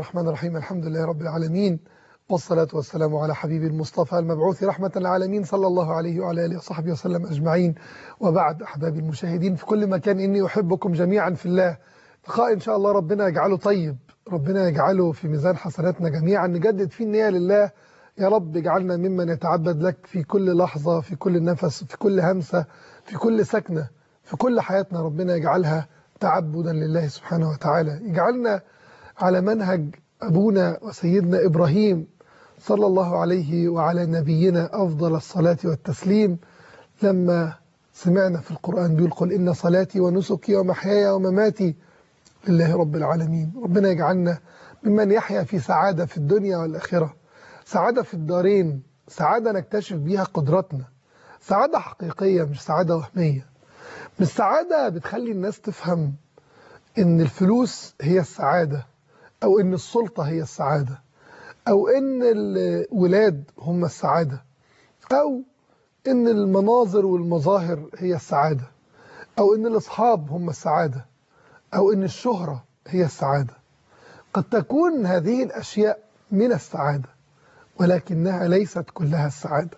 الرحمن الرحيم الحمد لله رب العالمين والصلاة والسلام على حبيب المصطفى المبعوث رحمة العالمين صلى الله عليه وعلى آله وصحبه وسلم أجمعين وبعد أحبابي المشاهدين في كل مكان إني أحبكم جميعا في الله لقاء إن شاء الله ربنا يجعله طيب ربنا يجعله في ميزان حسناتنا جميعا نجدد فيه النية لله يا رب اجعلنا ممن يتعبد لك في كل لحظة في كل نفس في كل همسة في كل سكنة في كل حياتنا ربنا يجعلها تعبدا لله سبحانه وتعالى يجعلنا على منهج أبونا وسيدنا إبراهيم صلى الله عليه وعلى نبينا أفضل الصلاة والتسليم لما سمعنا في القرآن بيقول قل إن صلاتي ونسكي ومحياي ومماتي لله رب العالمين ربنا يجعلنا ممن يحيا في سعادة في الدنيا والآخرة سعادة في الدارين سعادة نكتشف بيها قدراتنا سعادة حقيقية مش سعادة وهمية مش سعادة بتخلي الناس تفهم إن الفلوس هي السعادة أو إن السلطة هي السعادة أو إن الولاد هم السعادة أو إن المناظر والمظاهر هي السعادة أو إن الأصحاب هم السعادة أو إن الشهرة هي السعادة قد تكون هذه الأشياء من السعادة ولكنها ليست كلها السعادة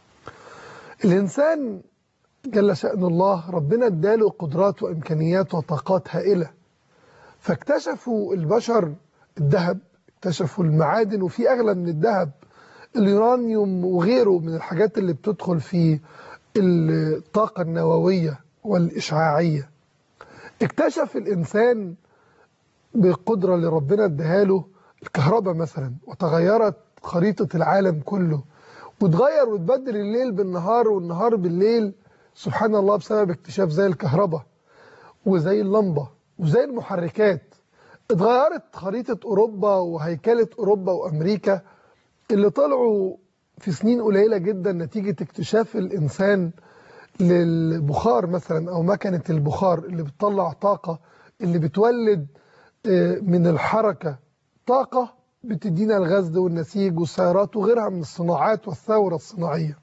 الإنسان جل شأن الله ربنا اداله قدرات وإمكانيات وطاقات هائلة فاكتشفوا البشر الذهب اكتشفوا المعادن وفي أغلى من الذهب اليورانيوم وغيره من الحاجات اللي بتدخل في الطاقة النووية والإشعاعية اكتشف الإنسان بالقدرة اللي ربنا اداها له الكهرباء مثلا وتغيرت خريطة العالم كله وتغير وتبدل الليل بالنهار والنهار بالليل سبحان الله بسبب اكتشاف زي الكهرباء وزي اللمبة وزي المحركات اتغيرت خريطة أوروبا وهيكلة أوروبا وأمريكا اللي طلعوا في سنين قليلة جدا نتيجة اكتشاف الإنسان للبخار مثلا أو مكنة البخار اللي بتطلع طاقة اللي بتولد من الحركة طاقة بتدينا الغزل والنسيج والسيارات وغيرها من الصناعات والثورة الصناعية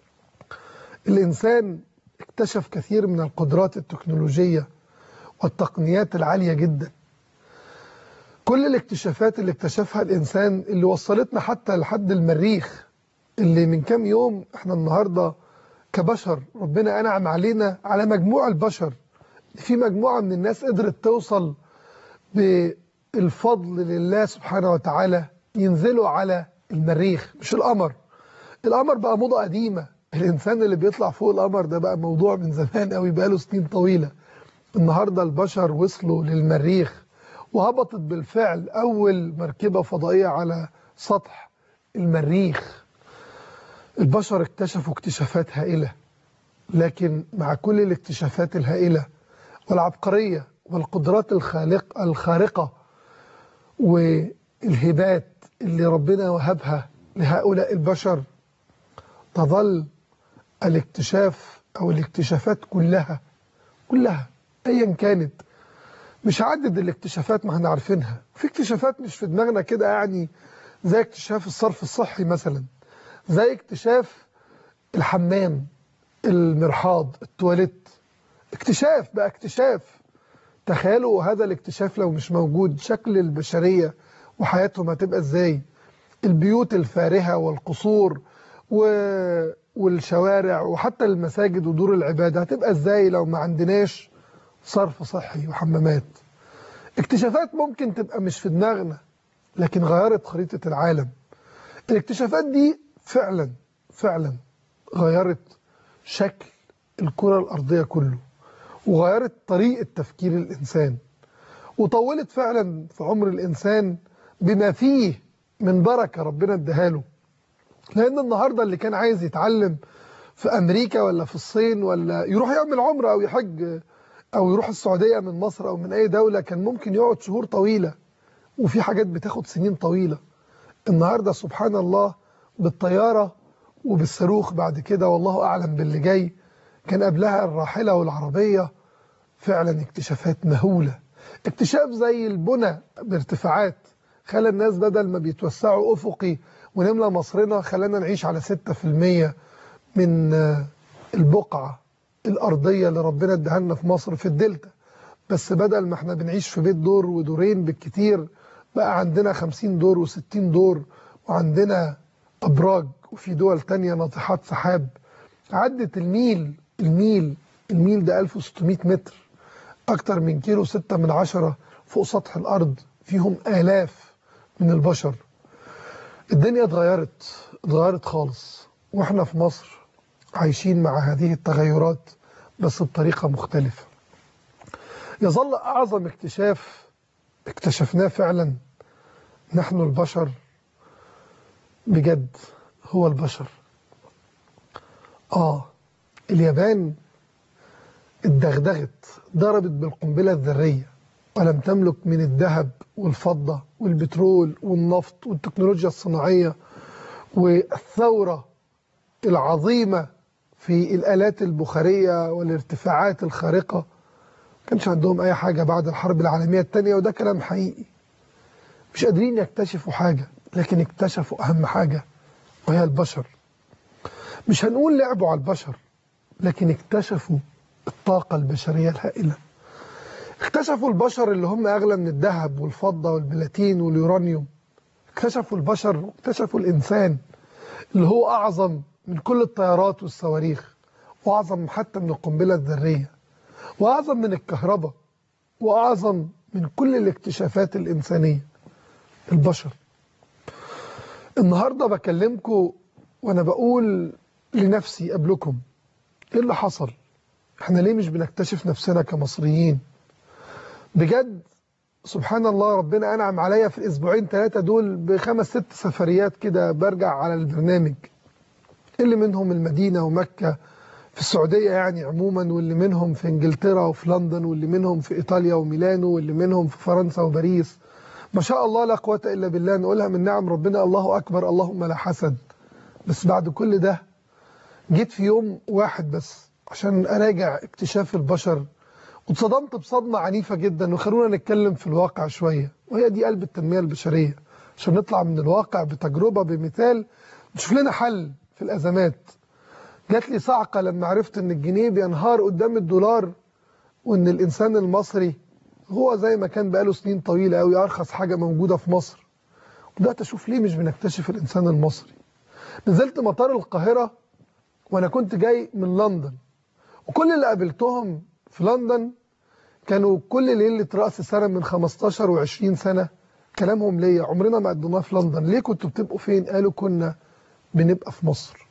الإنسان اكتشف كثير من القدرات التكنولوجية والتقنيات العالية جدا كل الاكتشافات اللي اكتشفها الإنسان اللي وصلتنا حتى لحد المريخ اللي من كام يوم احنا النهاردة كبشر ربنا أنعم علينا على مجموع البشر في مجموعة من الناس قدرت توصل بالفضل لله سبحانه وتعالى ينزلوا على المريخ مش القمر القمر بقى موضة قديمة الإنسان اللي بيطلع فوق القمر ده بقى موضوع من زمان قوي بقى له سنين طويلة النهاردة البشر وصلوا للمريخ وهبطت بالفعل أول مركبة فضائية على سطح المريخ البشر اكتشفوا اكتشافات هائلة لكن مع كل الاكتشافات الهائلة والعبقرية والقدرات الخالق الخارقة والهبات اللي ربنا وهبها لهؤلاء البشر تظل الاكتشاف أو الاكتشافات كلها كلها أيا كانت مش عدد الاكتشافات ما احنا عارفينها في اكتشافات مش في دماغنا كده يعني زي اكتشاف الصرف الصحي مثلا زي اكتشاف الحمام المرحاض التواليت اكتشاف بقى اكتشاف تخيلوا هذا الاكتشاف لو مش موجود شكل البشرية وحياتهم هتبقى ازاي البيوت الفارهة والقصور و... والشوارع وحتى المساجد ودور العبادة هتبقى ازاي لو ما عندناش صرف صحي وحمامات اكتشافات ممكن تبقى مش في دماغنا لكن غيرت خريطة العالم الاكتشافات دي فعلا فعلا غيرت شكل الكرة الأرضية كله وغيرت طريقة تفكير الإنسان وطولت فعلا في عمر الإنسان بما فيه من بركة ربنا اداها لأن النهاردة اللي كان عايز يتعلم في أمريكا ولا في الصين ولا يروح يعمل عمرة أو يحج أو يروح السعودية من مصر أو من أي دولة كان ممكن يقعد شهور طويلة وفي حاجات بتاخد سنين طويلة النهاردة سبحان الله بالطيارة وبالصاروخ بعد كده والله أعلم باللي جاي كان قبلها الراحلة والعربية فعلا اكتشافات مهولة اكتشاف زي البنى بارتفاعات خلى الناس بدل ما بيتوسعوا أفقي ونملى مصرنا خلانا نعيش على 6% من البقعة الأرضية اللي ربنا اداها لنا في مصر في الدلتا بس بدل ما احنا بنعيش في بيت دور ودورين بالكتير بقى عندنا 50 دور و60 دور وعندنا أبراج وفي دول تانية ناطحات سحاب عدت الميل الميل الميل ده 1600 متر أكتر من كيلو ستة من عشرة فوق سطح الأرض فيهم آلاف من البشر الدنيا اتغيرت اتغيرت خالص واحنا في مصر عايشين مع هذه التغيرات بس بطريقة مختلفة يظل أعظم اكتشاف اكتشفناه فعلا نحن البشر بجد هو البشر آه اليابان اتدغدغت ضربت بالقنبلة الذرية ولم تملك من الذهب والفضة والبترول والنفط والتكنولوجيا الصناعية والثورة العظيمة في الآلات البخارية والارتفاعات الخارقة كانش عندهم أي حاجة بعد الحرب العالمية الثانية وده كلام حقيقي مش قادرين يكتشفوا حاجة لكن اكتشفوا أهم حاجة وهي البشر مش هنقول لعبوا على البشر لكن اكتشفوا الطاقة البشرية الهائلة اكتشفوا البشر اللي هم أغلى من الذهب والفضة والبلاتين واليورانيوم اكتشفوا البشر واكتشفوا الإنسان اللي هو أعظم من كل الطيارات والصواريخ وأعظم حتى من القنبلة الذرية وأعظم من الكهرباء وأعظم من كل الاكتشافات الإنسانية البشر النهاردة بكلمكم وأنا بقول لنفسي قبلكم إيه اللي حصل احنا ليه مش بنكتشف نفسنا كمصريين بجد سبحان الله ربنا أنعم عليا في الأسبوعين ثلاثة دول بخمس ست سفريات كده برجع على البرنامج اللي منهم المدينة ومكة في السعودية يعني عموما واللي منهم في انجلترا وفي لندن واللي منهم في ايطاليا وميلانو واللي منهم في فرنسا وباريس ما شاء الله لا قوة الا بالله نقولها من نعم ربنا الله اكبر اللهم لا حسد بس بعد كل ده جيت في يوم واحد بس عشان اراجع اكتشاف البشر واتصدمت بصدمة عنيفة جدا وخلونا نتكلم في الواقع شوية وهي دي قلب التنمية البشرية عشان نطلع من الواقع بتجربة بمثال نشوف لنا حل في الأزمات جات لي صعقة لما عرفت ان الجنيه بينهار قدام الدولار وان الانسان المصري هو زي ما كان بقاله سنين طويلة قوي ارخص حاجة موجودة في مصر وبدأت اشوف ليه مش بنكتشف الانسان المصري نزلت مطار القاهرة وانا كنت جاي من لندن وكل اللي قابلتهم في لندن كانوا كل ليلة رأس سنة من 15 و20 سنة كلامهم ليا عمرنا ما قدمناه في لندن ليه كنتوا بتبقوا فين قالوا كنا بنبقى في مصر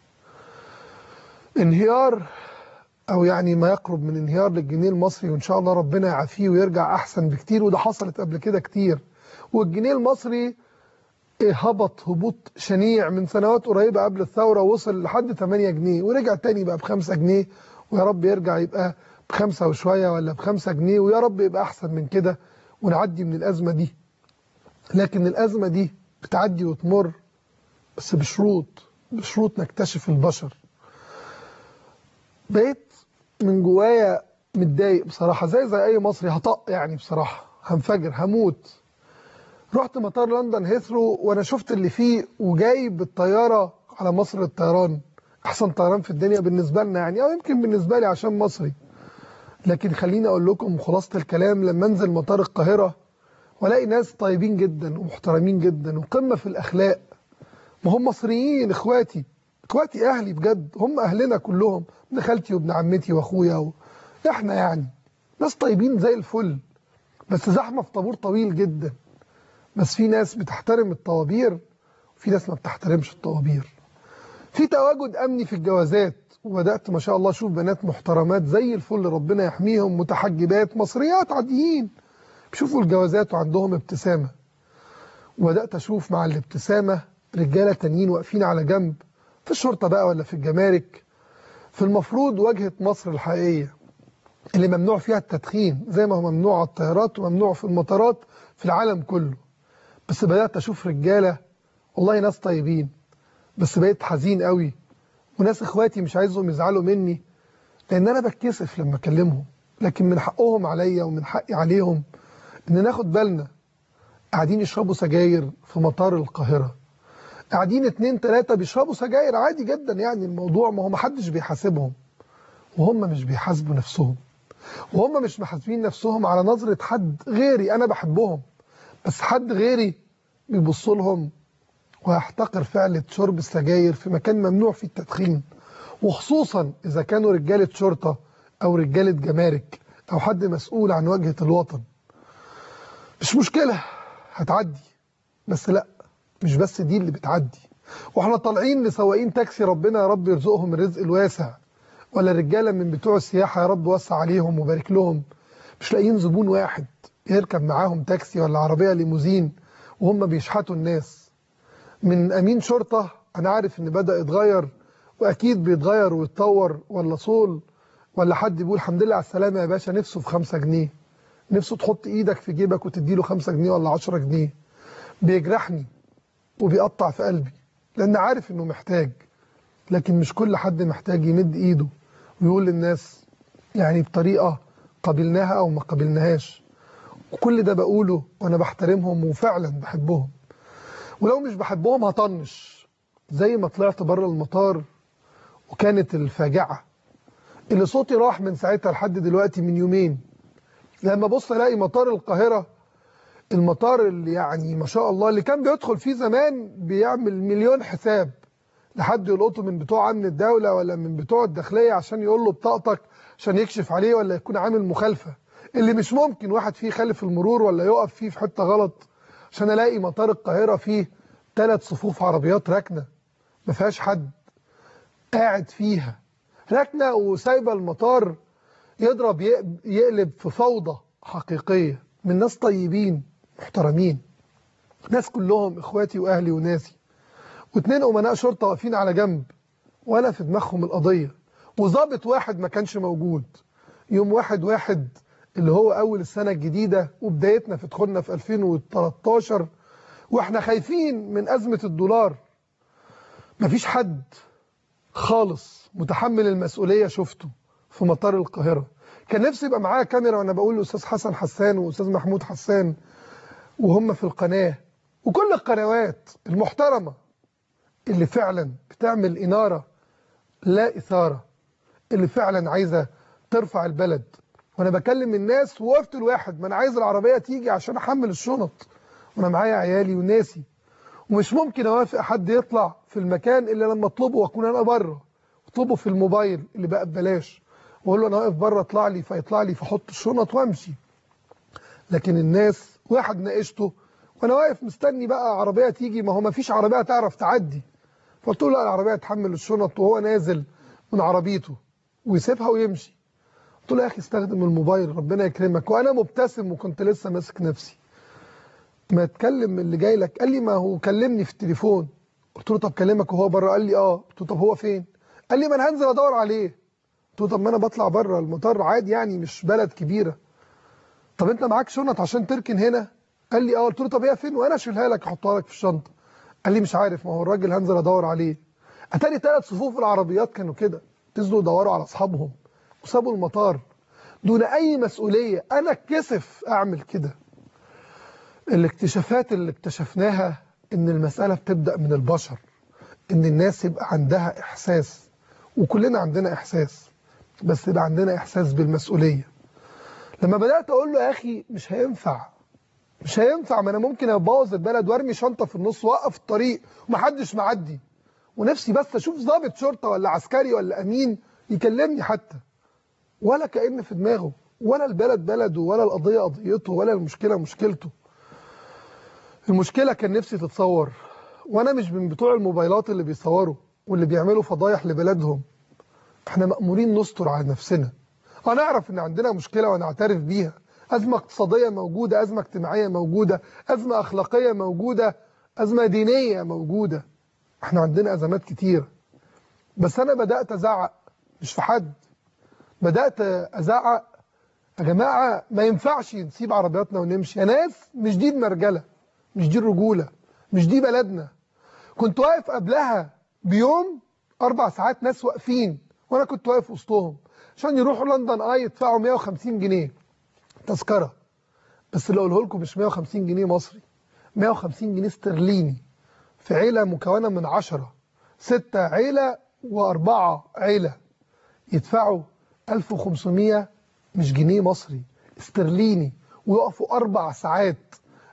انهيار او يعني ما يقرب من انهيار للجنيه المصري وان شاء الله ربنا يعافيه ويرجع احسن بكتير وده حصلت قبل كده كتير والجنيه المصري هبط هبوط شنيع من سنوات قريبة قبل الثورة وصل لحد 8 جنيه ورجع تاني بقى ب 5 جنيه ويا رب يرجع يبقى بخمسة وشوية ولا بخمسة جنيه ويا رب يبقى أحسن من كده ونعدي من الأزمة دي لكن الأزمة دي بتعدي وتمر بس بشروط بشروط نكتشف البشر بقيت من جوايا متضايق بصراحة زي زي أي مصري هطق يعني بصراحة هنفجر هموت رحت مطار لندن هيثرو وأنا شفت اللي فيه وجاي بالطيارة على مصر للطيران أحسن طيران في الدنيا بالنسبة لنا يعني أو يمكن بالنسبة لي عشان مصري لكن خليني أقول لكم خلاصة الكلام لما أنزل مطار القاهرة والاقي ناس طيبين جدا ومحترمين جدا وقمة في الأخلاق ما هم مصريين إخواتي إخواتي أهلي بجد هم أهلنا كلهم ابن خالتي وابن عمتي وأخويا و... إحنا يعني ناس طيبين زي الفل بس زحمة في طابور طويل جدا بس في ناس بتحترم الطوابير وفي ناس ما بتحترمش الطوابير في تواجد أمني في الجوازات وبدأت ما شاء الله أشوف بنات محترمات زي الفل ربنا يحميهم متحجبات مصريات عاديين بيشوفوا الجوازات وعندهم ابتسامة وبدأت أشوف مع الابتسامة رجالة تانيين واقفين على جنب في الشرطة بقى ولا في الجمارك في المفروض واجهة مصر الحقيقية اللي ممنوع فيها التدخين زي ما هو ممنوع على الطيارات وممنوع في المطارات في العالم كله بس بدأت أشوف رجالة والله ناس طيبين بس بقيت حزين قوي وناس اخواتي مش عايزهم يزعلوا مني لان انا بتكسف لما اكلمهم لكن من حقهم عليا ومن حقي عليهم ان ناخد بالنا قاعدين يشربوا سجاير في مطار القاهرة قاعدين اتنين تلاتة بيشربوا سجاير عادي جدا يعني الموضوع ما هو محدش بيحاسبهم وهم مش بيحاسبوا نفسهم وهم مش محاسبين نفسهم على نظرة حد غيري انا بحبهم بس حد غيري بيبص لهم ويحتقر فعلة شرب السجاير في مكان ممنوع فيه التدخين وخصوصا إذا كانوا رجالة شرطة أو رجالة جمارك أو حد مسؤول عن واجهة الوطن مش مشكلة هتعدي بس لا مش بس دي اللي بتعدي واحنا طالعين لسواقين تاكسي ربنا يا رب يرزقهم الرزق الواسع ولا رجاله من بتوع السياحه يا رب وسع عليهم وبارك لهم مش لاقيين زبون واحد يركب معاهم تاكسي ولا عربيه ليموزين وهم بيشحتوا الناس من امين شرطه انا عارف ان بدا يتغير واكيد بيتغير ويتطور ولا صول ولا حد بيقول الحمد لله على السلامه يا باشا نفسه في 5 جنيه نفسه تحط ايدك في جيبك وتديله 5 جنيه ولا 10 جنيه بيجرحني وبيقطع في قلبي لان عارف انه محتاج لكن مش كل حد محتاج يمد ايده ويقول للناس يعني بطريقه قبلناها او ما قبلناهاش وكل ده بقوله وانا بحترمهم وفعلا بحبهم ولو مش بحبهم هطنش زي ما طلعت بره المطار وكانت الفاجعه اللي صوتي راح من ساعتها لحد دلوقتي من يومين لما بص الاقي مطار القاهره المطار اللي يعني ما شاء الله اللي كان بيدخل فيه زمان بيعمل مليون حساب لحد يلقطه من بتوع امن الدوله ولا من بتوع الداخليه عشان يقول له بطاقتك عشان يكشف عليه ولا يكون عامل مخالفه اللي مش ممكن واحد فيه يخالف المرور ولا يقف فيه في حته غلط عشان الاقي مطار القاهره فيه ثلاث صفوف عربيات راكنه ما فيهاش حد قاعد فيها راكنه وسايبه المطار يضرب يقلب في فوضى حقيقيه من ناس طيبين محترمين ناس كلهم اخواتي واهلي وناسي واتنين امناء شرطه واقفين على جنب ولا في دماغهم القضيه وظابط واحد ما كانش موجود يوم واحد واحد اللي هو اول السنه الجديده وبدايتنا في دخولنا في 2013 واحنا خايفين من ازمه الدولار مفيش حد خالص متحمل المسؤوليه شفته في مطار القاهره كان نفسي يبقى معايا كاميرا وانا بقول لاستاذ حسن حسان واستاذ محمود حسان وهم في القناه وكل القنوات المحترمه اللي فعلا بتعمل اناره لا اثاره اللي فعلا عايزه ترفع البلد وانا بكلم الناس ووقفت الواحد ما انا عايز العربيه تيجي عشان احمل الشنط وانا معايا عيالي وناسي ومش ممكن اوافق حد يطلع في المكان الا لما اطلبه واكون انا بره اطلبه في الموبايل اللي بقى ببلاش واقول له انا واقف بره اطلع لي فيطلع لي فاحط الشنط وامشي لكن الناس واحد ناقشته وانا واقف مستني بقى عربيه تيجي ما هو ما فيش عربيه تعرف تعدي فقلت له لا العربيه تحمل الشنط وهو نازل من عربيته ويسيبها ويمشي قلت له يا اخي استخدم الموبايل ربنا يكرمك وانا مبتسم وكنت لسه ماسك نفسي ما تكلم اللي جاي لك قال لي ما هو كلمني في التليفون قلت له طب كلمك وهو بره قال لي اه قلت له طب هو فين قال لي ما انا هنزل ادور عليه قلت له طب ما انا بطلع بره المطار عادي يعني مش بلد كبيره طب انت معاك شنط عشان تركن هنا قال لي اه قلت له طب هي فين وانا اشيلها لك احطها لك في الشنطه قال لي مش عارف ما هو الراجل هنزل ادور عليه اتاري ثلاث صفوف العربيات كانوا كده نزلوا يدوروا على اصحابهم وسابوا المطار دون اي مسؤوليه انا اتكسف اعمل كده الاكتشافات اللي اكتشفناها ان المساله بتبدا من البشر ان الناس يبقى عندها احساس وكلنا عندنا احساس بس يبقى عندنا احساس بالمسؤوليه لما بدات اقول له يا اخي مش هينفع مش هينفع ما انا ممكن ابوظ البلد وارمي شنطه في النص واوقف الطريق ومحدش معدي ونفسي بس اشوف ضابط شرطه ولا عسكري ولا امين يكلمني حتى ولا كأن في دماغه ولا البلد بلده ولا القضيه قضيته ولا المشكله مشكلته المشكله كان نفسي تتصور وانا مش من بتوع الموبايلات اللي بيصوروا واللي بيعملوا فضايح لبلدهم احنا مأمورين نستر على نفسنا هنعرف ان عندنا مشكله ونعترف بيها أزمة اقتصادية موجودة أزمة اجتماعية موجودة أزمة أخلاقية موجودة أزمة دينية موجودة احنا عندنا أزمات كتيرة بس أنا بدأت أزعق مش في حد بدأت أزعق يا جماعة ما ينفعش نسيب عربياتنا ونمشي يا ناس مش دي المرجلة مش دي الرجولة مش دي بلدنا كنت واقف قبلها بيوم أربع ساعات ناس واقفين وأنا كنت واقف وسطهم عشان يروحوا لندن آي يدفعوا 150 جنيه تذكرة بس اللي اقوله لكم مش 150 جنيه مصري 150 جنيه استرليني في عيلة مكونة من عشرة ستة عيلة وأربعة عيلة يدفعوا 1500 مش جنيه مصري استرليني ويقفوا أربع ساعات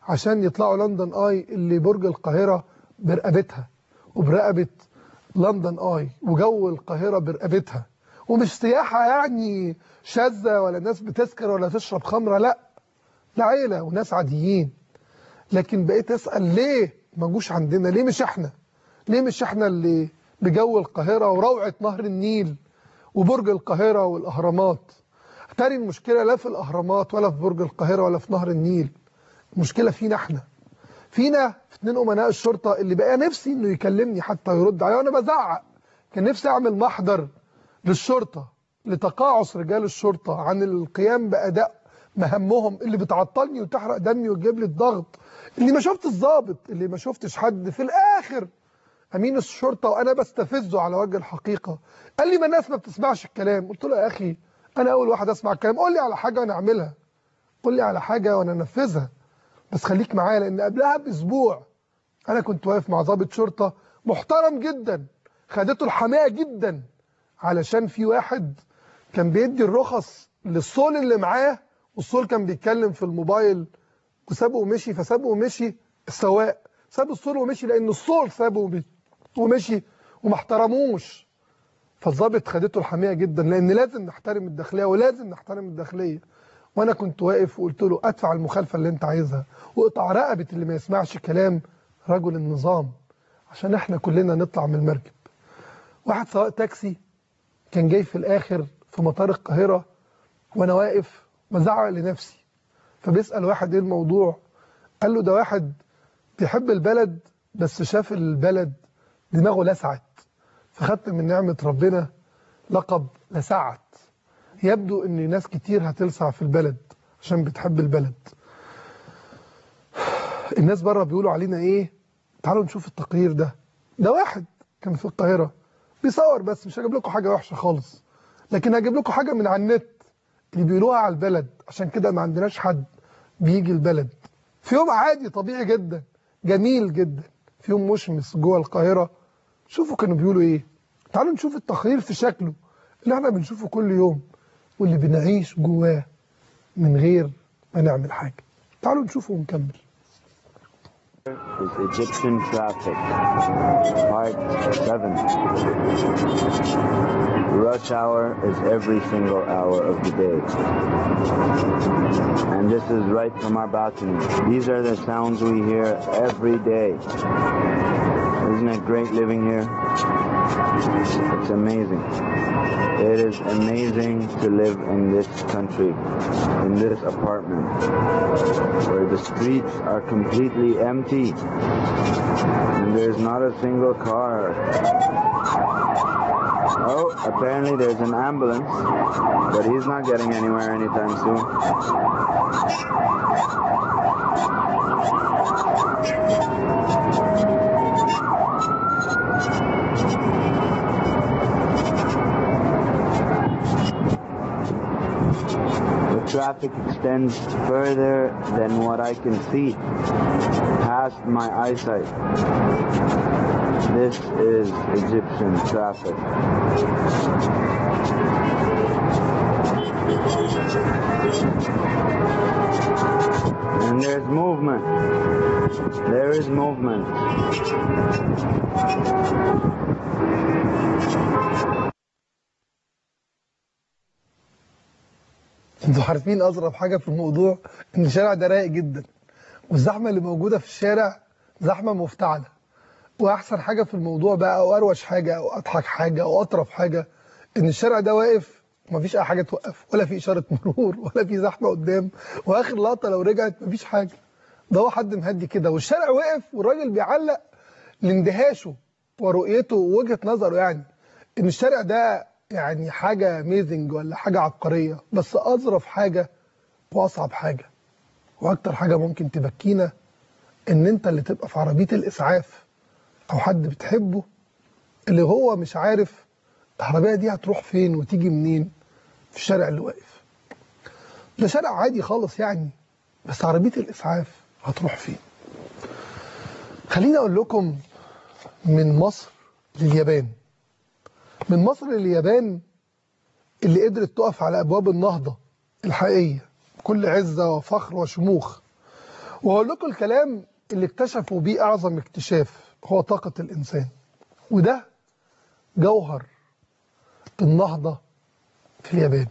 عشان يطلعوا لندن اي اللي برج القاهرة برقبتها وبرقبة لندن اي وجو القاهرة برقبتها ومش سياحة يعني شاذة ولا ناس بتسكر ولا تشرب خمرة لا ده عيلة وناس عاديين لكن بقيت اسأل ليه ما جوش عندنا ليه مش احنا ليه مش احنا اللي بجو القاهرة وروعة نهر النيل وبرج القاهرة والأهرامات تاني المشكلة لا في الأهرامات ولا في برج القاهرة ولا في نهر النيل المشكلة فينا احنا فينا في اتنين أمناء الشرطة اللي بقى نفسي انه يكلمني حتى يرد عليا وانا بزعق كان نفسي اعمل محضر للشرطة لتقاعس رجال الشرطة عن القيام بأداء مهمهم اللي بتعطلني وتحرق دمي وتجيب لي الضغط اللي ما شفت الضابط اللي ما شفتش حد في الآخر أمين الشرطة وأنا بستفزه على وجه الحقيقة قال لي ما الناس ما بتسمعش الكلام قلت له يا أخي أنا أول واحد أسمع الكلام قول لي على حاجة وأنا أعملها قول لي على حاجة وأنا أنفذها بس خليك معايا لأن قبلها بأسبوع أنا كنت واقف مع ضابط شرطة محترم جدا خدته الحماية جدا علشان في واحد كان بيدي الرخص للصول اللي معاه والصول كان بيتكلم في الموبايل وسابه ومشي فسابه ومشي السواق ساب الصول ومشي لان الصول سابه ومشي وما احترموش فالظابط خدته الحميه جدا لان لازم نحترم الداخليه ولازم نحترم الداخليه وانا كنت واقف وقلت له ادفع المخالفه اللي انت عايزها واقطع رقبه اللي ما يسمعش كلام رجل النظام عشان احنا كلنا نطلع من المركب واحد سواق تاكسي كان جاي في الاخر في مطار القاهره وانا واقف بزعق لنفسي فبيسال واحد ايه الموضوع قال له ده واحد بيحب البلد بس شاف البلد دماغه لسعت فخدت من نعمة ربنا لقب لسعت يبدو ان ناس كتير هتلسع في البلد عشان بتحب البلد الناس بره بيقولوا علينا ايه تعالوا نشوف التقرير ده ده واحد كان في القاهرة بيصور بس مش هجيب لكم حاجة وحشة خالص لكن هجيب لكم حاجة من على النت اللي بيقولوها على البلد عشان كده ما عندناش حد بيجي البلد في يوم عادي طبيعي جدا جميل جدا في يوم مشمس جوه القاهرة شوفوا كانوا بيقولوا ايه تعالوا نشوف التقرير في شكله اللي احنا بنشوفه كل يوم واللي بنعيش جواه من غير ما نعمل حاجة تعالوا نشوفه ونكمل is Egyptian traffic. Part 7. Rush hour is every single hour of the day. And this is right from our balcony. These are the sounds we hear every day. Isn't it great living here? It's amazing. It is amazing to live in this country, in this apartment, where the streets are completely empty and there's not a single car. Oh, apparently there's an ambulance, but he's not getting anywhere anytime soon. The traffic extends further than what I can see, past my eyesight. This is Egyptian traffic. And there's movement. There is movement. انتوا عارفين اظرف حاجه في الموضوع ان الشارع ده رايق جدا والزحمه اللي موجوده في الشارع زحمه مفتعله واحسن حاجه في الموضوع بقى او اروش حاجه او اضحك حاجه او اطرف حاجه ان الشارع ده واقف ومفيش اي حاجه توقف ولا في اشاره مرور ولا في زحمه قدام واخر لقطه لو رجعت مفيش حاجه ده هو حد مهدي كده والشارع وقف والراجل بيعلق لاندهاشه ورؤيته ووجهه نظره يعني ان الشارع ده يعني حاجة ميزنج ولا حاجة عبقرية بس أظرف حاجة وأصعب حاجة وأكتر حاجة ممكن تبكينا إن أنت اللي تبقى في عربية الإسعاف أو حد بتحبه اللي هو مش عارف العربية دي هتروح فين وتيجي منين في الشارع اللي واقف ده شارع عادي خالص يعني بس عربية الإسعاف هتروح فين خليني أقول لكم من مصر لليابان من مصر لليابان اللي قدرت تقف على ابواب النهضه الحقيقيه بكل عزه وفخر وشموخ وهقول لكم الكلام اللي اكتشفوا بيه أعظم اكتشاف هو طاقة الإنسان وده جوهر النهضة في اليابان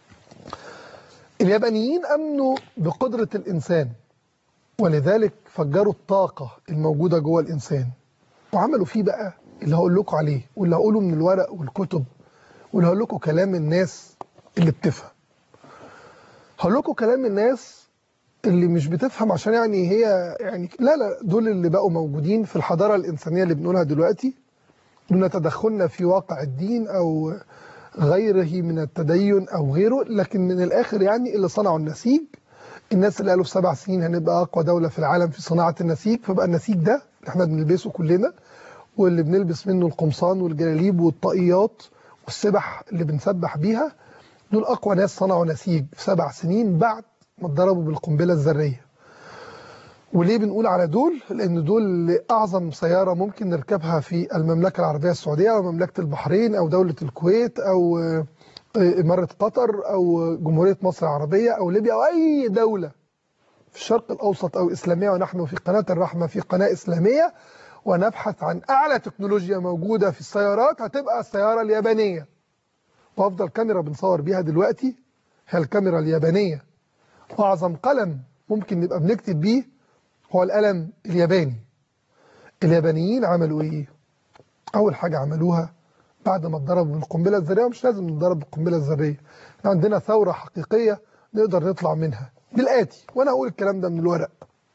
اليابانيين أمنوا بقدرة الإنسان ولذلك فجروا الطاقة الموجودة جوه الإنسان وعملوا فيه بقى اللي هقول لكم عليه واللي هقوله من الورق والكتب واللي هقول لكم كلام الناس اللي بتفهم هقول لكم كلام الناس اللي مش بتفهم عشان يعني هي يعني لا لا دول اللي بقوا موجودين في الحضارة الإنسانية اللي بنقولها دلوقتي دون تدخلنا في واقع الدين أو غيره من التدين أو غيره لكن من الآخر يعني اللي صنعوا النسيج الناس اللي قالوا في سبع سنين هنبقى أقوى دولة في العالم في صناعة النسيج فبقى النسيج ده اللي احنا بنلبسه كلنا واللي بنلبس منه القمصان والجلاليب والطاقيات والسبح اللي بنسبح بيها دول أقوى ناس صنعوا نسيج في سبع سنين بعد ما اتضربوا بالقنبلة الذرية وليه بنقول على دول؟ لأن دول أعظم سيارة ممكن نركبها في المملكة العربية السعودية أو مملكة البحرين أو دولة الكويت أو إمارة قطر أو جمهورية مصر العربية أو ليبيا أو أي دولة في الشرق الأوسط أو إسلامية ونحن في قناة الرحمة في قناة إسلامية ونبحث عن أعلى تكنولوجيا موجودة في السيارات هتبقى السيارة اليابانية وأفضل كاميرا بنصور بيها دلوقتي هي الكاميرا اليابانية وأعظم قلم ممكن نبقى بنكتب بيه هو القلم الياباني اليابانيين عملوا إيه؟ أول حاجة عملوها بعد ما اتضربوا بالقنبلة الذرية مش لازم نتضرب بالقنبلة الذرية احنا عندنا ثورة حقيقية نقدر نطلع منها بالآتي وأنا هقول الكلام ده من الورق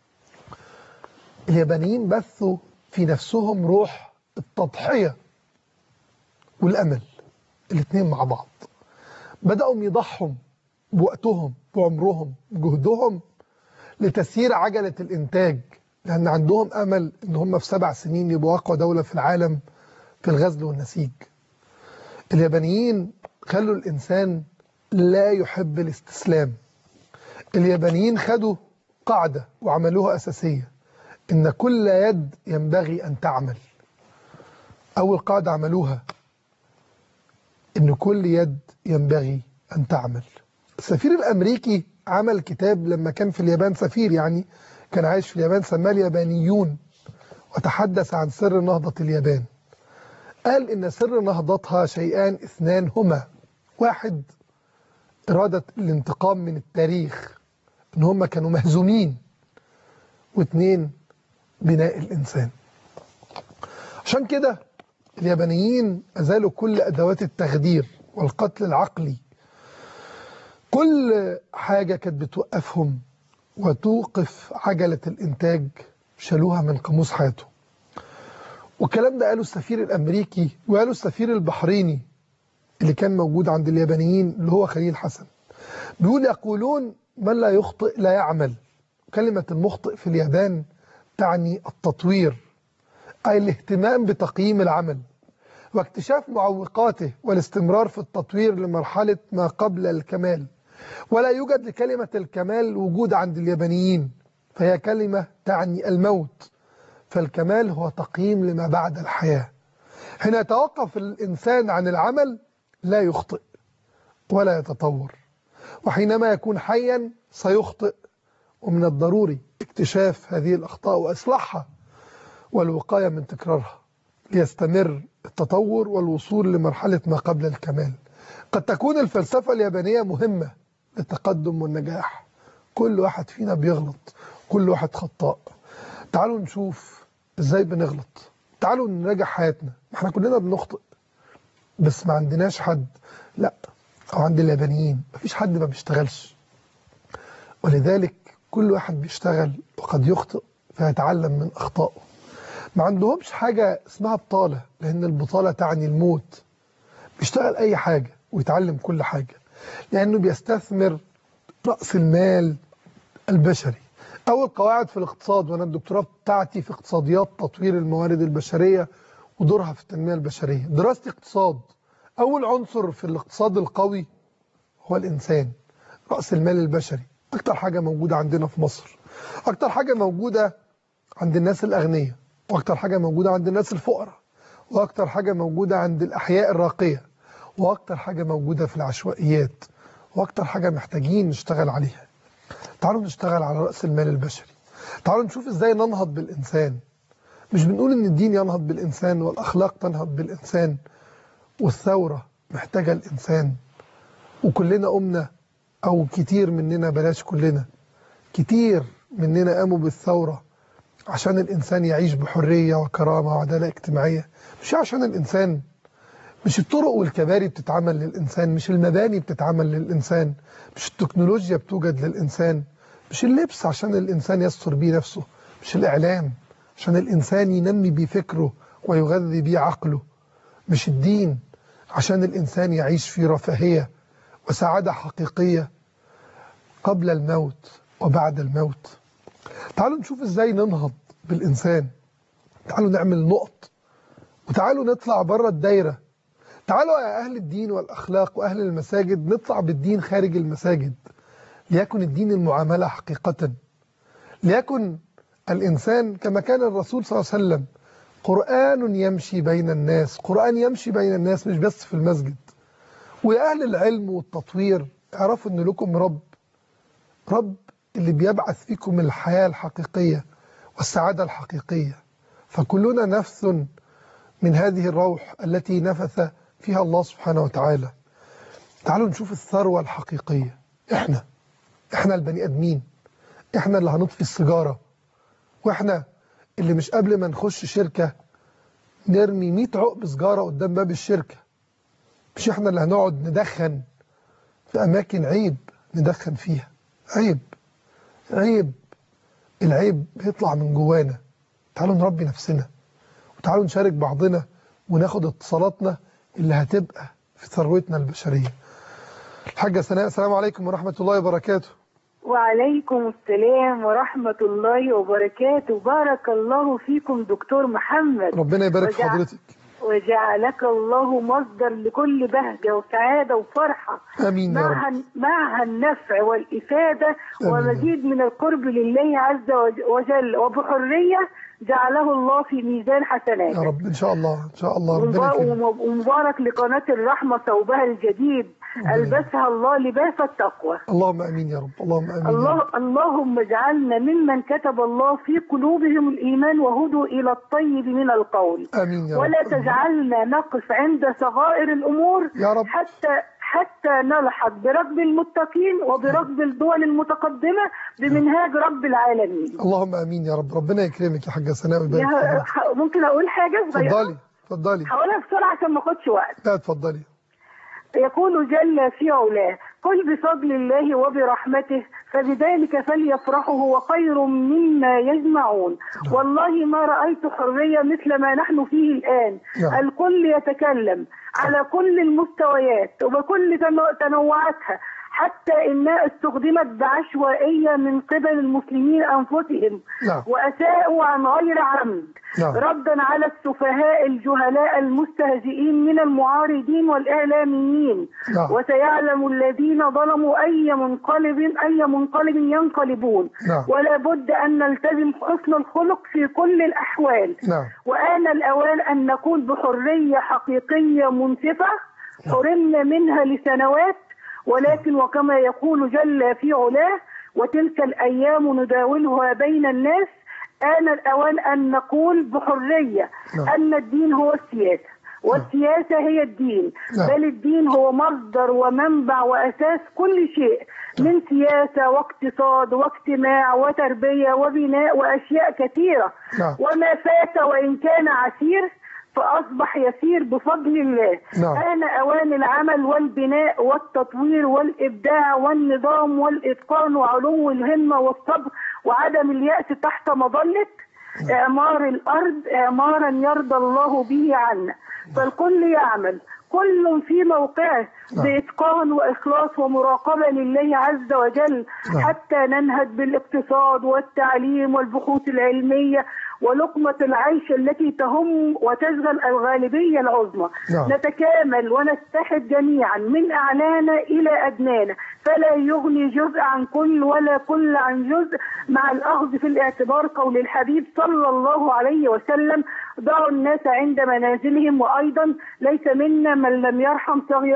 اليابانيين بثوا في نفسهم روح التضحية والأمل الاثنين مع بعض بدأوا يضحوا بوقتهم بعمرهم بجهدهم لتسيير عجلة الإنتاج لأن عندهم أمل إن هم في سبع سنين يبقوا أقوى دولة في العالم في الغزل والنسيج اليابانيين خلوا الإنسان لا يحب الاستسلام اليابانيين خدوا قاعدة وعملوها أساسية إن كل يد ينبغي أن تعمل أول قاعدة عملوها إن كل يد ينبغي أن تعمل السفير الأمريكي عمل كتاب لما كان في اليابان سفير يعني كان عايش في اليابان سماه اليابانيون وتحدث عن سر نهضة اليابان قال إن سر نهضتها شيئان اثنان هما واحد إرادة الانتقام من التاريخ إن هم كانوا مهزومين واثنين بناء الإنسان عشان كده اليابانيين أزالوا كل أدوات التخدير والقتل العقلي كل حاجة كانت بتوقفهم وتوقف عجلة الإنتاج شالوها من قاموس حياتهم والكلام ده قاله السفير الأمريكي وقاله السفير البحريني اللي كان موجود عند اليابانيين اللي هو خليل حسن بيقول يقولون من لا يخطئ لا يعمل كلمة المخطئ في اليابان تعني التطوير أي الاهتمام بتقييم العمل واكتشاف معوقاته والاستمرار في التطوير لمرحلة ما قبل الكمال ولا يوجد لكلمة الكمال وجود عند اليابانيين فهي كلمة تعني الموت فالكمال هو تقييم لما بعد الحياة حين يتوقف الإنسان عن العمل لا يخطئ ولا يتطور وحينما يكون حيا سيخطئ ومن الضروري اكتشاف هذه الأخطاء وإصلاحها والوقاية من تكرارها ليستمر التطور والوصول لمرحلة ما قبل الكمال قد تكون الفلسفة اليابانية مهمة للتقدم والنجاح كل واحد فينا بيغلط كل واحد خطاء تعالوا نشوف ازاي بنغلط تعالوا نراجع حياتنا احنا كلنا بنخطئ بس ما عندناش حد لا او عند اليابانيين مفيش حد ما بيشتغلش ولذلك كل واحد بيشتغل وقد يخطئ فيتعلم من اخطائه ما عندهمش حاجة اسمها بطالة لأن البطالة تعني الموت بيشتغل أي حاجة ويتعلم كل حاجة لأنه بيستثمر رأس المال البشري أول قواعد في الاقتصاد وأنا الدكتوراه بتاعتي في اقتصاديات تطوير الموارد البشرية ودورها في التنمية البشرية دراستي اقتصاد أول عنصر في الاقتصاد القوي هو الإنسان رأس المال البشري أكتر حاجة موجودة عندنا في مصر أكتر حاجة موجودة عند الناس الأغنياء واكتر حاجة موجودة عند الناس الفقراء واكتر حاجة موجودة عند الأحياء الراقية واكتر حاجة موجودة في العشوائيات واكتر حاجة محتاجين نشتغل عليها تعالوا نشتغل على رأس المال البشري تعالوا نشوف ازاي ننهض بالإنسان مش بنقول ان الدين ينهض بالإنسان والأخلاق تنهض بالإنسان والثورة محتاجة الإنسان وكلنا قمنا أو كتير مننا بلاش كلنا كتير مننا قاموا بالثورة عشان الإنسان يعيش بحرية وكرامة وعدالة اجتماعية مش عشان الإنسان مش الطرق والكباري بتتعمل للإنسان مش المباني بتتعمل للإنسان مش التكنولوجيا بتوجد للإنسان مش اللبس عشان الإنسان يستر بيه نفسه مش الإعلام عشان الإنسان ينمي بيه فكره ويغذي بيه عقله مش الدين عشان الإنسان يعيش في رفاهية وسعادة حقيقية قبل الموت وبعد الموت تعالوا نشوف ازاي ننهض بالإنسان تعالوا نعمل نقط وتعالوا نطلع بره الدايرة تعالوا يا أهل الدين والأخلاق وأهل المساجد نطلع بالدين خارج المساجد ليكن الدين المعاملة حقيقة ليكن الإنسان كما كان الرسول صلى الله عليه وسلم قرآن يمشي بين الناس قرآن يمشي بين الناس مش بس في المسجد ويا أهل العلم والتطوير اعرفوا أن لكم رب رب اللي بيبعث فيكم الحياة الحقيقية والسعادة الحقيقية فكلنا نفس من هذه الروح التي نفث فيها الله سبحانه وتعالى تعالوا نشوف الثروة الحقيقية احنا احنا البني ادمين احنا اللي هنطفي السيجارة واحنا اللي مش قبل ما نخش شركة نرمي 100 عقب سيجارة قدام باب الشركة مش احنا اللي هنقعد ندخن في اماكن عيب ندخن فيها عيب عيب العيب بيطلع من جوانا تعالوا نربي نفسنا وتعالوا نشارك بعضنا وناخد اتصالاتنا اللي هتبقى في ثروتنا البشرية الحاجة سناء السلام عليكم ورحمة الله وبركاته وعليكم السلام ورحمة الله وبركاته بارك الله فيكم دكتور محمد ربنا يبارك في وجع- حضرتك وجعلك الله مصدر لكل بهجة وسعادة وفرحة آمين يا رب معها, معها النفع والإفادة آمين. ومزيد من القرب لله عز وج- وجل وبحرية جعله الله في ميزان يا حسناته رب إن شاء الله إن شاء الله ربنا ومبا- يكرمك وم- ومبارك لقناة الرحمة ثوبها الجديد ألبسها الله لباس التقوى اللهم امين يا رب اللهم امين يا الله رب. اللهم اجعلنا ممن كتب الله في قلوبهم الإيمان وهدوا إلى الطيب من القول امين يا ولا رب تجعلنا نقف عند صغائر الأمور يا رب. حتى حتى نلحق بركب المتقين وبركب الدول المتقدمة بمنهاج رب العالمين اللهم امين يا رب ربنا يكرمك يا حاجه سناء ويبارك في يا- حضرتك ح- ممكن أقول حاجة صغيرة اتفضلي اتفضلي هقولها بسرعة عشان ما أخدش وقت لا اتفضلي يقول جل في علاه قل بفضل الله وبرحمته فبذلك فليفرحوا هو خير مما يجمعون والله ما رأيت حرية مثل ما نحن فيه الآن نعم. الكل يتكلم على كل المستويات وبكل تنو- تنوعاتها حتى إنها استخدمت بعشوائية من قبل المسلمين أنفسهم نعم. وأساءوا عن غير عمد نعم. ردا على السفهاء الجهلاء المستهزئين من المعارضين والإعلاميين نعم. وسيعلم الذين ظلموا أي منقلب أي منقلب ينقلبون نعم. ولا بد أن نلتزم حسن الخلق في كل الأحوال نعم وآن الأوان أن نكون بحرية حقيقية منصفة حرمنا منها لسنوات ولكن وكما يقول جل في علاه وتلك الأيام نداولها بين الناس آن الأوان أن نقول بحرية نعم. أن الدين هو السياسة والسياسة هي الدين نعم. بل الدين هو مصدر ومنبع وأساس كل شيء من سياسة واقتصاد واجتماع وتربية وبناء وأشياء كثيرة نعم. وما فات وإن كان عسير فأصبح يسير بفضل الله نعم. آن أوان العمل والبناء والتطوير والإبداع والنظام والإتقان وعلو الهمة والصبر وعدم اليأس تحت مظلة إعمار الأرض إعمارا يرضى الله به عنا فالكل يعمل كل في موقعه نعم. بإتقان وإخلاص ومراقبة لله عز وجل نعم. حتى ننهج بالاقتصاد والتعليم والبحوث العلمية ولقمة العيش التي تهم وتشغل الغالبية العظمى نعم. نتكامل ونتحد جميعا من أعلانا إلى أدنانا فلا يغني جزء عن كل ولا كل عن جزء مع الأخذ في الاعتبار قول الحبيب صلى الله عليه وسلم ضعوا الناس عند منازلهم وأيضا ليس منا من لم يرحم صغيرنا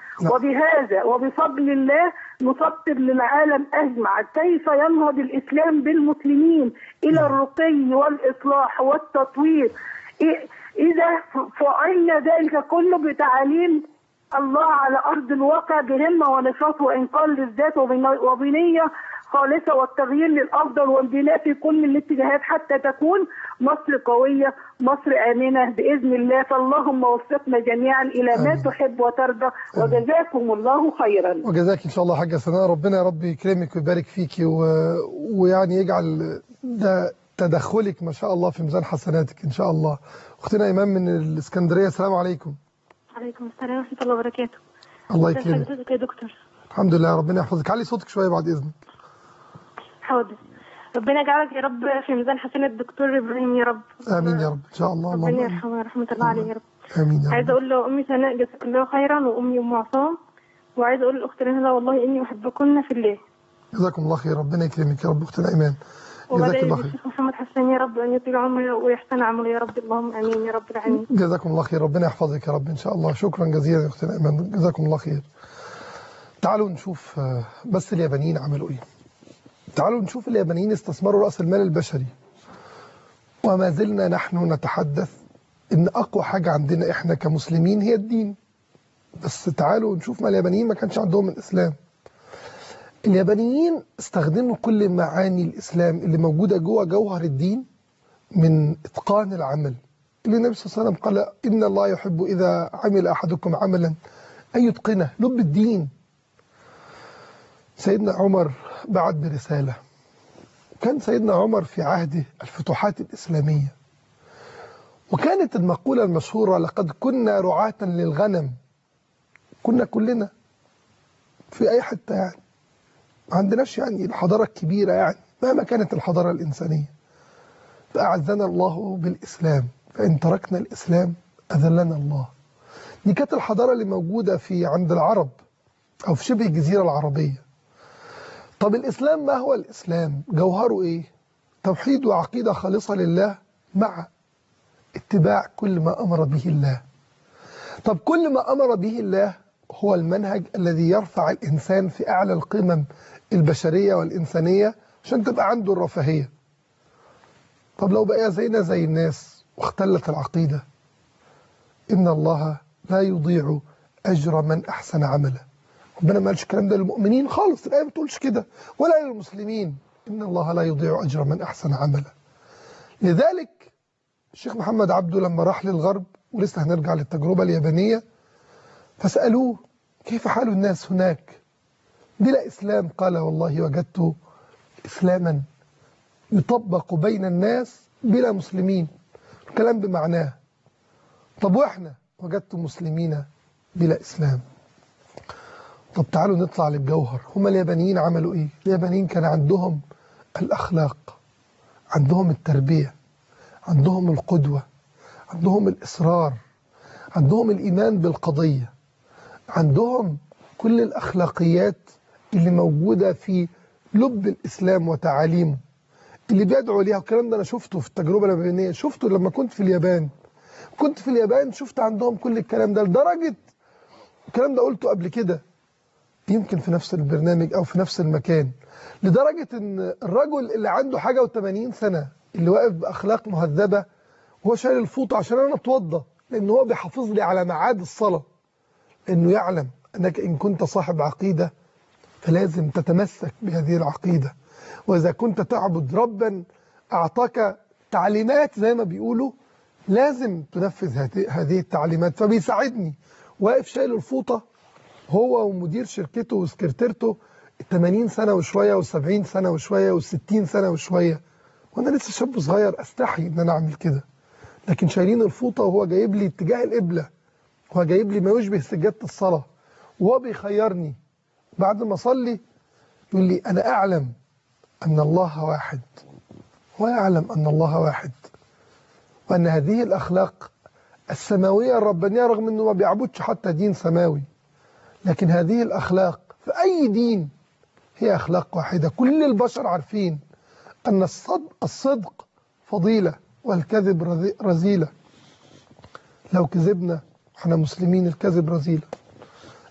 نعم. وبهذا وبفضل الله نسطر للعالم أجمع كيف ينهض الإسلام بالمسلمين إلى الرقي والإصلاح والتطوير إ- إذا ف- فعلنا ذلك كله بتعاليم الله على أرض الواقع بهمة ونشاط وإنقاذ للذات وبن- وبنية خالصة والتغيير للأفضل والبناء في كل الاتجاهات حتى تكون مصر قوية مصر آمنة بإذن الله فاللهم وفقنا جميعا إلى ما آمين. تحب وترضى وجزاكم الله خيرا وجزاك ان شاء الله حاجه سناء ربنا يا رب يكرمك ويبارك فيكي و... ويعني يجعل ده تدخلك ما شاء الله في ميزان حسناتك ان شاء الله اختنا ايمان من الاسكندريه السلام عليكم عليكم السلام ورحمة الله وبركاته الله ازي يكرمك حضرتك يا دكتور الحمد لله ربنا يحفظك علي صوتك شويه بعد اذنك حاضر ربنا يجعلك يا رب في ميزان حسنات الدكتور ابراهيم يا رب امين يا رب ان شاء الله ربنا اللهم يرحمه ورحمة الله عليه يا رب امين يا عايزة رب أقول لأمي سناء جزاك الله خيرا وأمي أم عصام وعايزة أقول لأخت رهلا والله إني أحبكن في الله جزاكم الله خير ربنا يكرمك يا رب اختنا ايمان جزاك وبدأ الله خير الشيخ محمد حسان يا رب أن يطيل عمره ويحسن عمله يا رب اللهم آمين يا رب العالمين جزاكم الله خير ربنا يحفظك يا رب ان شاء الله شكرا جزيلا يا اختنا ايمان جزاكم الله خير تعالوا نشوف آه، بس اليابانيين عملوا ايه تعالوا نشوف اليابانيين استثمروا راس المال البشري وما زلنا نحن نتحدث ان اقوى حاجه عندنا احنا كمسلمين هي الدين بس تعالوا نشوف ما اليابانيين ما كانش عندهم الاسلام اليابانيين استخدموا كل معاني الاسلام اللي موجوده جوه جوهر الدين من اتقان العمل اللي النبي صلى الله عليه وسلم قال ان الله يحب اذا عمل احدكم عملا ان يتقنه لب الدين سيدنا عمر بعت برساله كان سيدنا عمر في عهده الفتوحات الاسلاميه وكانت المقوله المشهوره لقد كنا رعاة للغنم كنا كلنا في اي حته يعني ما عندناش يعني الحضاره الكبيره يعني مهما كانت الحضاره الانسانيه فأعزنا الله بالإسلام فإن تركنا الإسلام أذلنا الله دي كانت الحضارة اللي موجودة في عند العرب أو في شبه الجزيرة العربية طب الإسلام ما هو الإسلام جوهره إيه توحيد وعقيدة خالصة لله مع اتباع كل ما أمر به الله طب كل ما أمر به الله هو المنهج الذي يرفع الإنسان في أعلى القمم البشرية والإنسانية عشان تبقى عنده الرفاهية طب لو بقى زينا زي الناس واختلت العقيدة إن الله لا يضيع أجر من أحسن عملا ربنا ما قالش الكلام ده للمؤمنين خالص الآية ما بتقولش كده ولا للمسلمين إن الله لا يضيع أجر من أحسن عملا لذلك الشيخ محمد عبده لما راح للغرب ولسه هنرجع للتجربة اليابانية فسألوه كيف حال الناس هناك بلا إسلام قال والله وجدت إسلاما يطبق بين الناس بلا مسلمين الكلام بمعناه طب واحنا وجدت مسلمين بلا اسلام طب تعالوا نطلع للجوهر هما اليابانيين عملوا ايه اليابانيين كان عندهم الاخلاق عندهم التربيه عندهم القدوه عندهم الاصرار عندهم الايمان بالقضيه عندهم كل الاخلاقيات اللي موجوده في لب الاسلام وتعاليمه اللي بيدعو ليها الكلام ده انا شفته في التجربه اليابانيه شفته لما كنت في اليابان كنت في اليابان شفت عندهم كل الكلام ده لدرجه الكلام ده قلته قبل كده يمكن في نفس البرنامج او في نفس المكان لدرجه ان الرجل اللي عنده حاجه و80 سنه اللي واقف باخلاق مهذبه وهو شايل الفوطه عشان انا اتوضى لان هو بيحافظ لي على ميعاد الصلاه لانه يعلم انك ان كنت صاحب عقيده فلازم تتمسك بهذه العقيده وإذا كنت تعبد ربا أعطاك تعليمات زي ما بيقولوا لازم تنفذ هذه التعليمات فبيساعدني واقف شايل الفوطة هو ومدير شركته وسكرتيرته 80 سنة وشوية و70 سنة وشوية و60 سنة وشوية وأنا لسه شاب صغير أستحي إن أنا أعمل كده لكن شايلين الفوطة وهو جايب لي اتجاه القبلة هو جايب لي ما يشبه سجادة الصلاة وهو بيخيرني بعد ما أصلي يقول لي أنا أعلم أن الله واحد ويعلم أن الله واحد وأن هذه الأخلاق السماوية الربانية رغم أنه ما بيعبدش حتى دين سماوي لكن هذه الأخلاق في أي دين هي أخلاق واحدة كل البشر عارفين أن الصدق, الصدق فضيلة والكذب رذيلة لو كذبنا احنا مسلمين الكذب رذيلة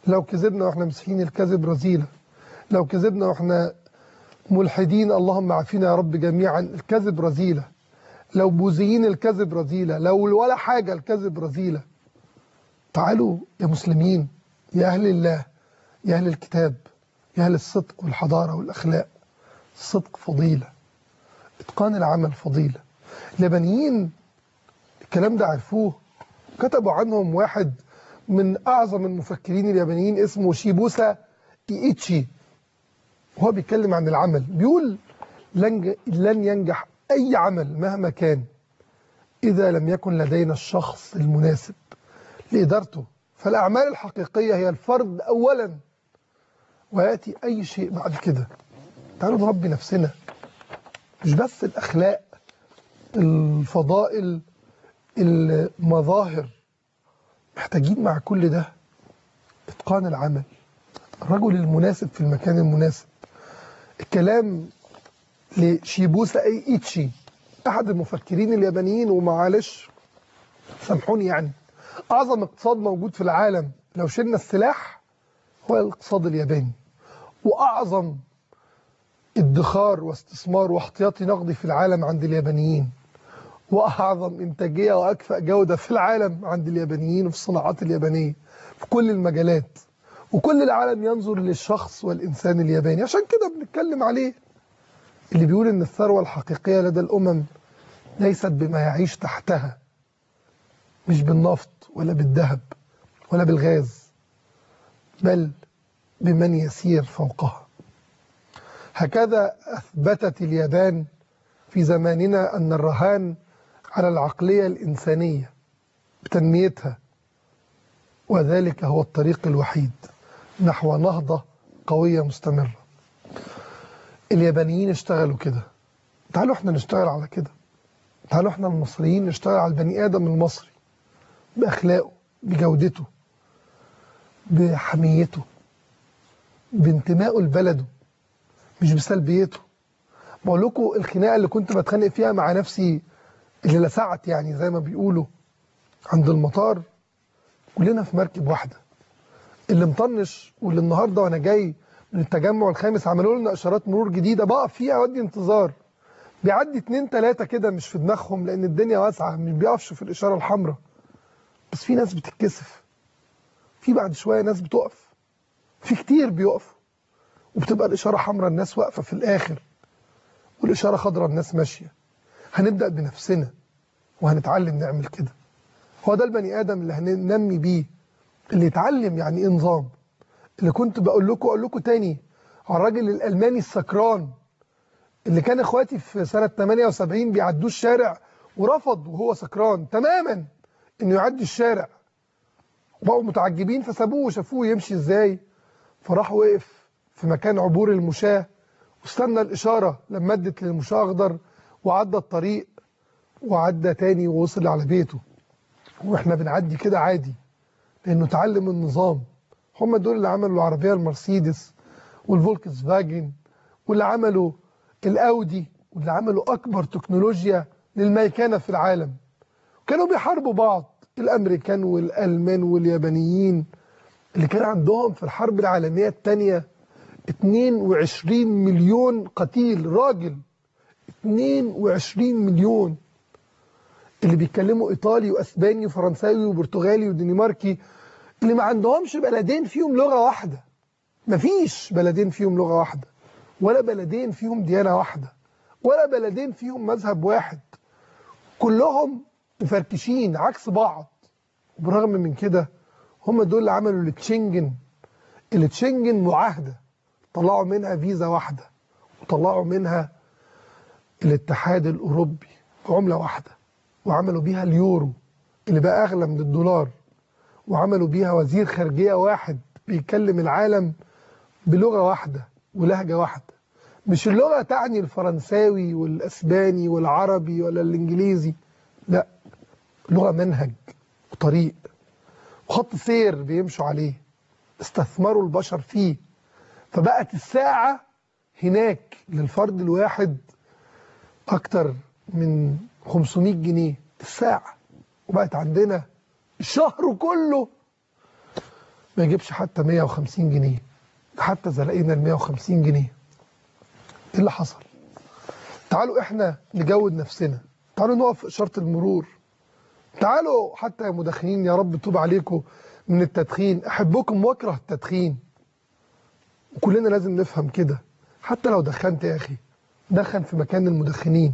لو كذبنا واحنا مسيحيين الكذب رذيلة لو كذبنا واحنا ملحدين اللهم عافينا يا رب جميعا الكذب رذيلة لو بوذيين الكذب رذيلة لو ولا حاجة الكذب رذيلة تعالوا يا مسلمين يا أهل الله يا أهل الكتاب يا أهل الصدق والحضارة والأخلاق الصدق فضيلة إتقان العمل فضيلة اليابانيين الكلام ده عرفوه كتبوا عنهم واحد من أعظم المفكرين اليابانيين اسمه شيبوسا إيتشي وهو بيتكلم عن العمل بيقول لن لن ينجح أي عمل مهما كان إذا لم يكن لدينا الشخص المناسب لإدارته فالأعمال الحقيقية هي الفرد أولا ويأتي أي شيء بعد كده تعالوا نربي نفسنا مش بس الأخلاق الفضائل المظاهر محتاجين مع كل ده إتقان العمل الرجل المناسب في المكان المناسب الكلام لشيبوسا اي ايتشي احد المفكرين اليابانيين ومعلش سامحوني يعني اعظم اقتصاد موجود في العالم لو شلنا السلاح هو الاقتصاد الياباني واعظم ادخار واستثمار واحتياطي نقدي في العالم عند اليابانيين واعظم انتاجيه واكفأ جوده في العالم عند اليابانيين وفي الصناعات اليابانيه في كل المجالات وكل العالم ينظر للشخص والإنسان الياباني عشان كده بنتكلم عليه اللي بيقول إن الثروة الحقيقية لدى الأمم ليست بما يعيش تحتها مش بالنفط ولا بالذهب ولا بالغاز بل بمن يسير فوقها هكذا أثبتت اليابان في زماننا أن الرهان على العقلية الإنسانية بتنميتها وذلك هو الطريق الوحيد نحو نهضة قوية مستمرة اليابانيين اشتغلوا كده تعالوا احنا نشتغل على كده تعالوا احنا المصريين نشتغل على البني آدم المصري بأخلاقه بجودته بحميته بانتمائه لبلده مش بسلبيته بقول لكم الخناقه اللي كنت بتخانق فيها مع نفسي اللي لسعت يعني زي ما بيقولوا عند المطار كلنا في مركب واحده اللي مطنش واللي النهارده وانا جاي من التجمع الخامس عملوا لنا اشارات مرور جديده بقف فيها اودي انتظار بيعدي اتنين تلاته كده مش في دماغهم لان الدنيا واسعه مش بيقفش في الاشاره الحمراء بس في ناس بتتكسف في بعد شويه ناس بتقف في كتير بيقفوا وبتبقى الاشاره حمراء الناس واقفه في الاخر والاشاره خضراء الناس ماشيه هنبدا بنفسنا وهنتعلم نعمل كده هو ده البني ادم اللي هننمي بيه اللي يتعلم يعني ايه نظام اللي كنت بقول لكم اقول لكم تاني على الراجل الالماني السكران اللي كان اخواتي في سنه 78 بيعدوا الشارع ورفض وهو سكران تماما انه يعدي الشارع بقوا متعجبين فسابوه وشافوه يمشي ازاي فراح وقف في مكان عبور المشاة واستنى الإشارة لما ادت للمشاة أخضر وعدى الطريق وعدى تاني ووصل على بيته واحنا بنعدي كده عادي لأنه اتعلم النظام هم دول اللي عملوا العربية المرسيدس والفولكس فاجن واللي عملوا الأودي واللي عملوا أكبر تكنولوجيا للميكنة في العالم كانوا بيحاربوا بعض الأمريكان والألمان واليابانيين اللي كان عندهم في الحرب العالمية الثانية 22 مليون قتيل راجل 22 مليون اللي بيتكلموا ايطالي واسباني وفرنساوي وبرتغالي ودنماركي اللي ما عندهمش بلدين فيهم لغه واحده مفيش بلدين فيهم لغه واحده ولا بلدين فيهم ديانه واحده ولا بلدين فيهم مذهب واحد كلهم مفركشين عكس بعض وبرغم من كده هم دول اللي عملوا التشنجن التشنجن معاهده طلعوا منها فيزا واحده وطلعوا منها الاتحاد الاوروبي بعمله واحده وعملوا بيها اليورو اللي بقى اغلى من الدولار وعملوا بيها وزير خارجيه واحد بيكلم العالم بلغه واحده ولهجه واحده مش اللغه تعني الفرنساوي والاسباني والعربي ولا الانجليزي لا لغه منهج وطريق وخط سير بيمشوا عليه استثمروا البشر فيه فبقت الساعة هناك للفرد الواحد أكتر من 500 جنيه الساعة وبقت عندنا الشهر كله ما يجيبش حتى 150 جنيه ده حتى زلقينا ال 150 جنيه ايه اللي حصل تعالوا احنا نجود نفسنا تعالوا نقف في اشاره المرور تعالوا حتى يا مدخنين يا رب توب عليكم من التدخين احبكم واكره التدخين وكلنا لازم نفهم كده حتى لو دخنت يا اخي دخن في مكان المدخنين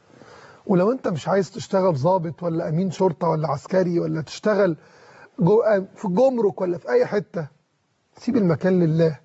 ولو انت مش عايز تشتغل ضابط ولا امين شرطه ولا عسكري ولا تشتغل جو في الجمرك ولا في اي حته سيب المكان لله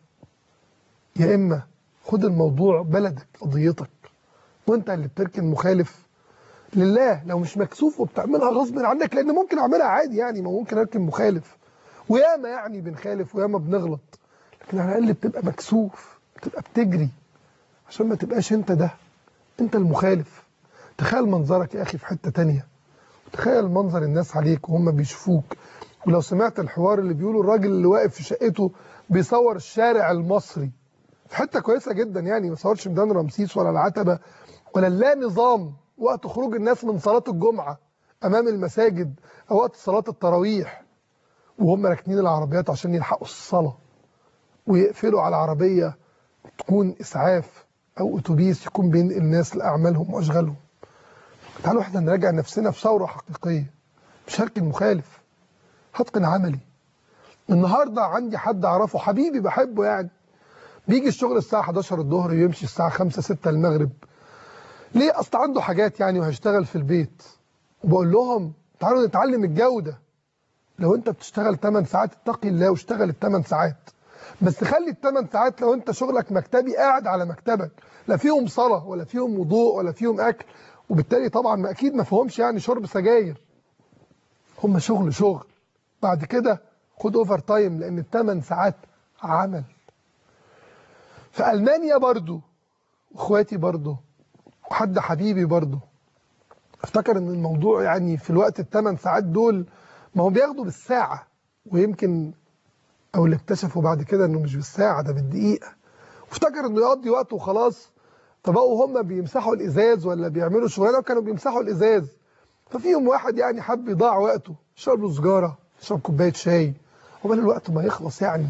يا اما خد الموضوع بلدك قضيتك وانت اللي بتركن مخالف لله لو مش مكسوف وبتعملها غصب عنك لان ممكن اعملها عادي يعني ما ممكن اركن مخالف وياما يعني بنخالف وياما بنغلط لكن على الاقل بتبقى مكسوف بتبقى بتجري عشان ما تبقاش انت ده انت المخالف تخيل منظرك يا اخي في حته تانية وتخيل منظر الناس عليك وهم بيشوفوك ولو سمعت الحوار اللي بيقوله الراجل اللي واقف في شقته بيصور الشارع المصري في حته كويسه جدا يعني ما صورش ميدان رمسيس ولا العتبه ولا اللا نظام وقت خروج الناس من صلاه الجمعه امام المساجد او وقت صلاه التراويح وهم راكنين العربيات عشان يلحقوا الصلاه ويقفلوا على عربيه تكون اسعاف او اتوبيس يكون بينقل الناس لاعمالهم واشغالهم تعالوا احنا نراجع نفسنا في ثوره حقيقيه مش هركن مخالف هتقن عملي النهارده عندي حد اعرفه حبيبي بحبه يعني بيجي الشغل الساعه 11 الظهر ويمشي الساعه 5 6 المغرب ليه اصل عنده حاجات يعني وهيشتغل في البيت وبقول لهم تعالوا نتعلم الجوده لو انت بتشتغل 8 ساعات اتقي الله واشتغل ال 8 ساعات بس خلي ال 8 ساعات لو انت شغلك مكتبي قاعد على مكتبك لا فيهم صلاه ولا فيهم وضوء ولا فيهم اكل وبالتالي طبعا ما اكيد ما فيهمش يعني شرب سجاير هم شغل شغل بعد كده خد اوفر تايم لان الثمان ساعات عمل في المانيا برضو واخواتي برضو وحد حبيبي برضو افتكر ان الموضوع يعني في الوقت الثمان ساعات دول ما هم بياخدوا بالساعه ويمكن او اللي اكتشفوا بعد كده انه مش بالساعه ده بالدقيقه وافتكر انه يقضي وقته وخلاص فبقوا هم بيمسحوا الازاز ولا بيعملوا شغلانه وكانوا بيمسحوا الازاز ففيهم واحد يعني حب يضيع وقته يشرب له سجاره يشرب كوبايه شاي وبال الوقت ما يخلص يعني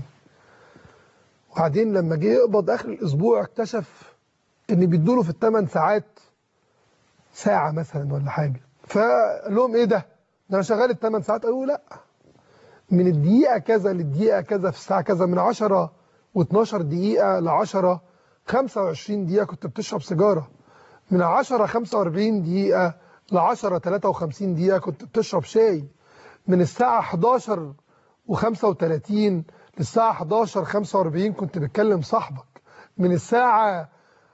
وبعدين لما جه يقبض اخر الاسبوع اكتشف ان بيدوله في الثمان ساعات ساعه مثلا ولا حاجه فقال لهم ايه ده؟ ده انا شغال الثمان ساعات قالوا لا من الدقيقه كذا للدقيقه كذا في الساعه كذا من 10 و12 دقيقه ل 10 25 دقيقه كنت بتشرب سيجاره من 10 45 دقيقه ل 10 53 دقيقه كنت بتشرب شاي من الساعه 11 و35 للساعه 11 45 كنت بتكلم صاحبك من الساعه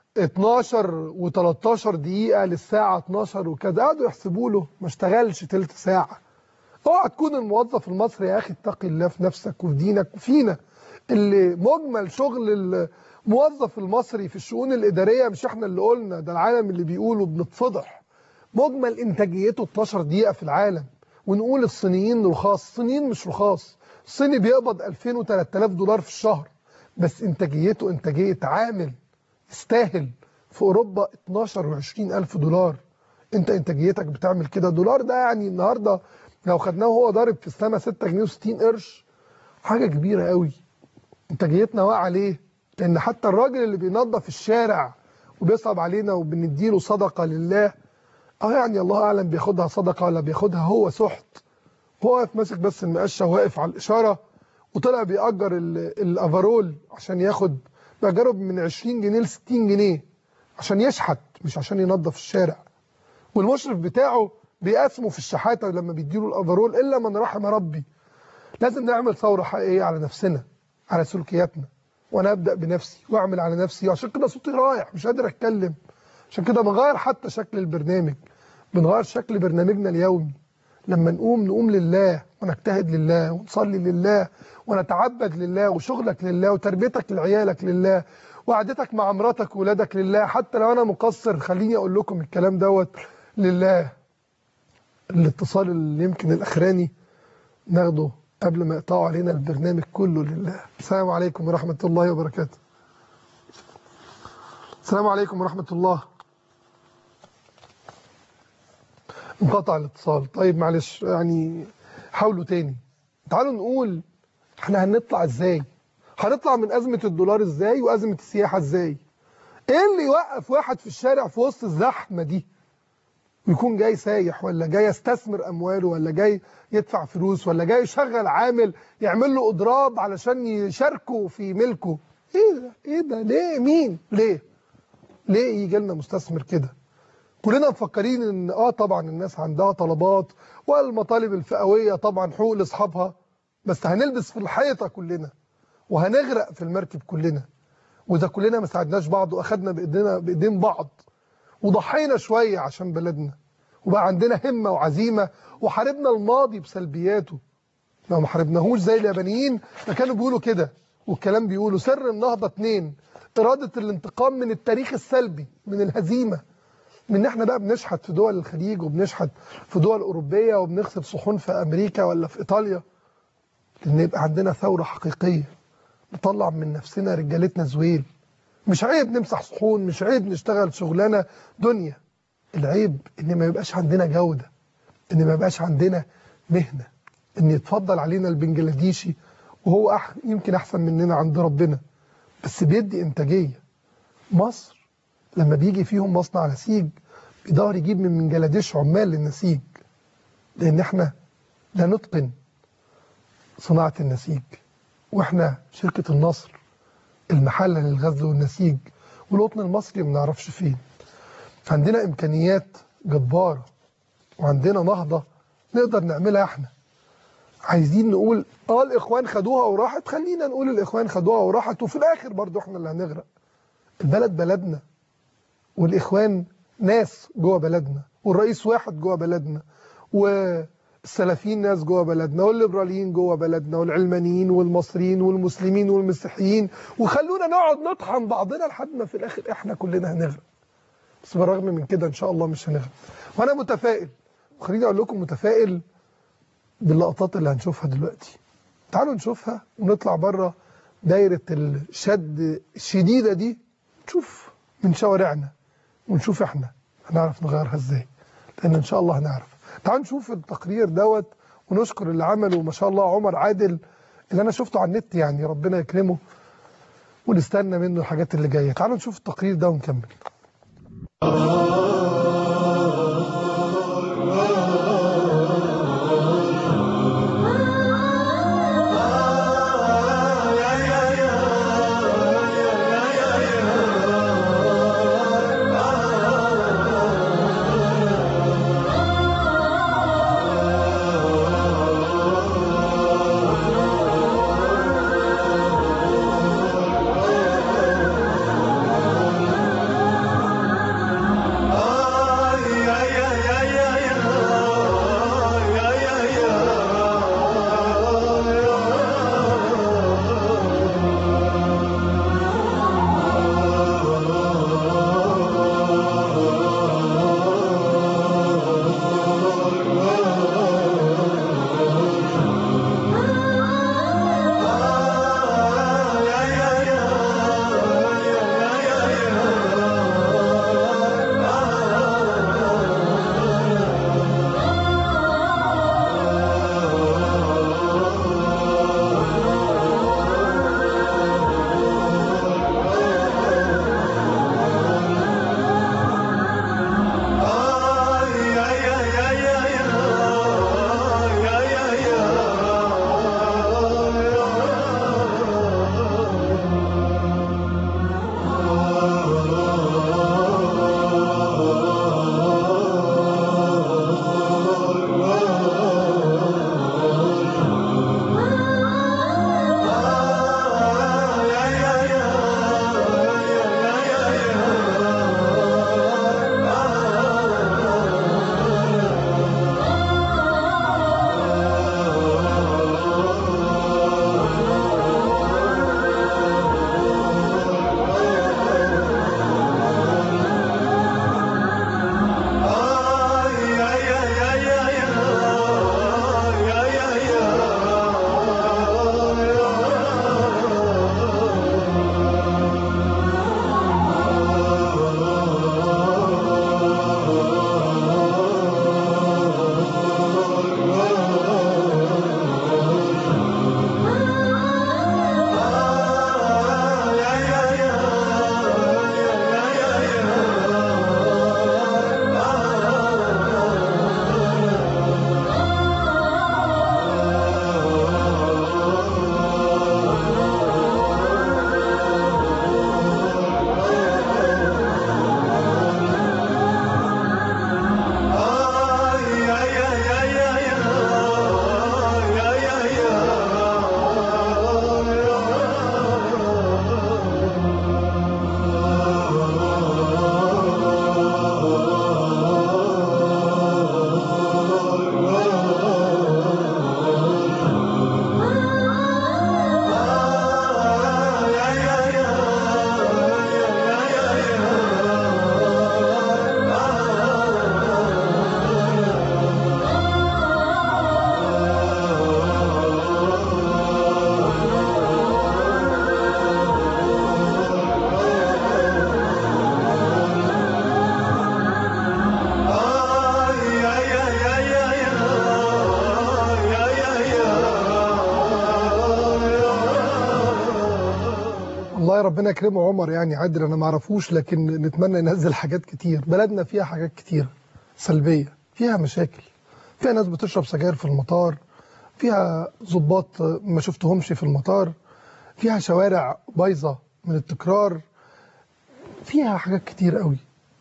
12 و13 دقيقة للساعة 12 وكذا قعدوا يحسبوا له ما اشتغلش تلت ساعة اوعى تكون الموظف المصري يا اخي اتقي الله في نفسك وفي دينك وفينا اللي مجمل شغل الموظف المصري في الشؤون الإدارية مش احنا اللي قلنا ده العالم اللي بيقولوا بنتفضح مجمل انتاجيته 12 دقيقة في العالم ونقول الصينيين رخاص الصينيين مش رخاص الصيني بيقبض 2000 و 3000 دولار في الشهر بس انتاجيته انتاجية عامل يستاهل في اوروبا 12 و20 الف دولار انت انتاجيتك بتعمل كده دولار ده يعني النهارده لو خدناه وهو ضارب في السما 6 جنيه و60 قرش حاجه كبيره قوي انتاجيتنا واقعه ليه لان حتى الراجل اللي بينظف الشارع وبيصعب علينا وبنديله صدقه لله اه يعني الله اعلم بياخدها صدقه ولا بياخدها هو سحت هو واقف ماسك بس المقشه واقف على الاشاره وطلع بيأجر الافرول عشان ياخد بأجره من 20 جنيه ل 60 جنيه عشان يشحت مش عشان ينظف الشارع والمشرف بتاعه بيقاسمه في الشحاته لما بيديله الافرول الا من رحم ربي لازم نعمل ثوره حقيقيه على نفسنا على سلوكياتنا وانا ابدا بنفسي واعمل على نفسي وعشان كده صوتي رايح مش قادر اتكلم عشان كده بنغير حتى شكل البرنامج بنغير شكل برنامجنا اليومي لما نقوم نقوم لله ونجتهد لله ونصلي لله ونتعبد لله وشغلك لله وتربيتك لعيالك لله وقعدتك مع مراتك وولادك لله حتى لو انا مقصر خليني اقول لكم الكلام دوت لله الاتصال اللي يمكن الاخراني ناخده قبل ما يقطعوا علينا البرنامج كله لله السلام عليكم ورحمة الله وبركاته السلام عليكم ورحمة الله انقطع الاتصال طيب معلش يعني حاولوا تاني تعالوا نقول احنا هنطلع ازاي هنطلع من ازمه الدولار ازاي وازمه السياحه ازاي ايه اللي يوقف واحد في الشارع في وسط الزحمه دي ويكون جاي سايح ولا جاي يستثمر امواله ولا جاي يدفع فلوس ولا جاي يشغل عامل يعمل له اضراب علشان يشاركه في ملكه ايه ده ايه ده ليه مين ليه ليه يجي لنا مستثمر كده كلنا مفكرين ان اه طبعا الناس عندها طلبات والمطالب الفئويه طبعا حقوق لاصحابها بس هنلبس في الحيطه كلنا وهنغرق في المركب كلنا واذا كلنا ما ساعدناش بعض واخدنا بايدينا بايدين بعض وضحينا شويه عشان بلدنا وبقى عندنا همه وعزيمه وحاربنا الماضي بسلبياته لو ما حاربناهوش زي اليابانيين ما كانوا بيقولوا كده والكلام بيقولوا سر النهضه اتنين اراده الانتقام من التاريخ السلبي من الهزيمه من ان احنا بقى بنشحت في دول الخليج وبنشحت في دول اوروبيه وبنغسل صحون في امريكا ولا في ايطاليا ان يبقى عندنا ثوره حقيقيه نطلع من نفسنا رجالتنا زويل مش عيب نمسح صحون مش عيب نشتغل شغلانه دنيا العيب ان ما يبقاش عندنا جوده ان ما يبقاش عندنا مهنه ان يتفضل علينا البنجلاديشي وهو أح يمكن احسن مننا عند ربنا بس بيدي انتاجيه مصر لما بيجي فيهم مصنع نسيج بيدور يجيب من بنجلاديش عمال للنسيج لان احنا لا نتقن صناعه النسيج واحنا شركه النصر المحله للغزل والنسيج والقطن المصري ما نعرفش فين عندنا امكانيات جباره وعندنا نهضه نقدر نعملها احنا عايزين نقول اه الاخوان خدوها وراحت خلينا نقول الاخوان خدوها وراحت وفي الاخر برضو احنا اللي هنغرق البلد بلدنا والاخوان ناس جوه بلدنا والرئيس واحد جوه بلدنا والسلفيين ناس جوه بلدنا والليبراليين جوه بلدنا والعلمانيين والمصريين والمسلمين والمسيحيين وخلونا نقعد نطحن بعضنا لحد ما في الاخر احنا كلنا هنغرق بس بالرغم من كده ان شاء الله مش هنغرق وانا متفائل خليني اقول لكم متفائل باللقطات اللي هنشوفها دلوقتي تعالوا نشوفها ونطلع بره دايرة الشد الشديدة دي نشوف من شوارعنا ونشوف احنا هنعرف نغيرها ازاي لان ان شاء الله هنعرف تعالوا نشوف التقرير دوت ونشكر اللي عمله ما شاء الله عمر عادل اللي انا شفته على النت يعني ربنا يكرمه ونستنى منه الحاجات اللي جايه تعالوا نشوف التقرير ده ونكمل والله ربنا يكرمه عمر يعني عادل انا ما اعرفوش لكن نتمنى ينزل حاجات كتير بلدنا فيها حاجات كتير سلبيه فيها مشاكل فيها ناس بتشرب سجاير في المطار فيها ضباط ما شفتهمش في المطار فيها شوارع بايظه من التكرار فيها حاجات كتير قوي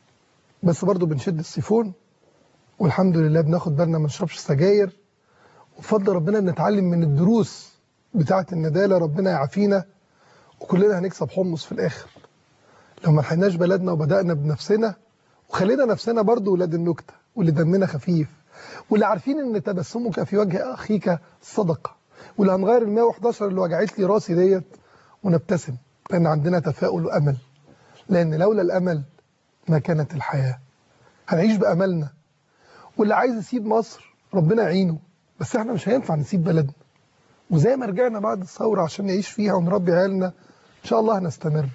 بس برضو بنشد السيفون والحمد لله بناخد بالنا ما نشربش سجاير وبفضل ربنا بنتعلم من الدروس بتاعه الندالة ربنا يعافينا وكلنا هنكسب حمص في الآخر لو ما لحقناش بلدنا وبدأنا بنفسنا وخلينا نفسنا برضو ولاد النكتة واللي دمنا خفيف واللي عارفين ان تبسمك في وجه اخيك صدقة واللي هنغير ال 111 اللي وجعت لي راسي ديت ونبتسم لان عندنا تفاؤل وامل لان لولا الامل ما كانت الحياة هنعيش باملنا واللي عايز يسيب مصر ربنا يعينه بس احنا مش هينفع نسيب بلدنا وزي ما رجعنا بعد الثورة عشان نعيش فيها ونربي عيالنا إن شاء الله هنستمر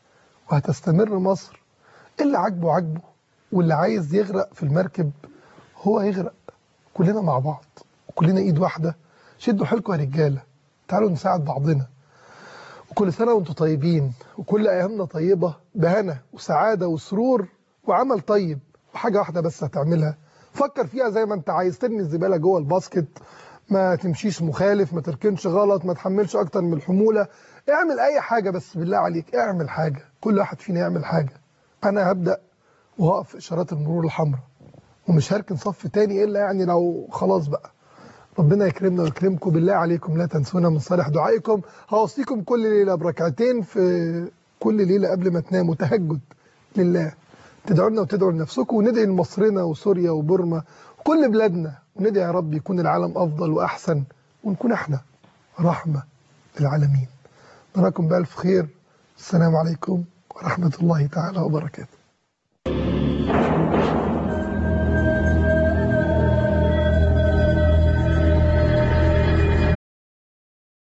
وهتستمر مصر اللي عاجبه عاجبه واللي عايز يغرق في المركب هو هيغرق كلنا مع بعض وكلنا إيد واحدة شدوا حيلكم يا رجالة تعالوا نساعد بعضنا وكل سنة وانتم طيبين وكل أيامنا طيبة بهنا وسعادة وسرور وعمل طيب وحاجة واحدة بس هتعملها فكر فيها زي ما انت عايز ترمي الزبالة جوه الباسكت ما تمشيش مخالف ما تركنش غلط ما تحملش اكتر من الحمولة اعمل اي حاجة بس بالله عليك اعمل حاجة كل واحد فينا يعمل حاجة انا هبدأ وهقف في اشارات المرور الحمراء ومش هركن صف تاني الا يعني لو خلاص بقى ربنا يكرمنا ويكرمكم بالله عليكم لا تنسونا من صالح دعائكم هوصيكم كل ليلة بركعتين في كل ليلة قبل ما تناموا تهجد لله تدعوا لنا وتدعوا لنفسكم وندعي لمصرنا وسوريا وبورما وكل بلادنا وندعي يا رب يكون العالم أفضل وأحسن ونكون احنا رحمة للعالمين نراكم بألف خير السلام عليكم ورحمة الله تعالى وبركاته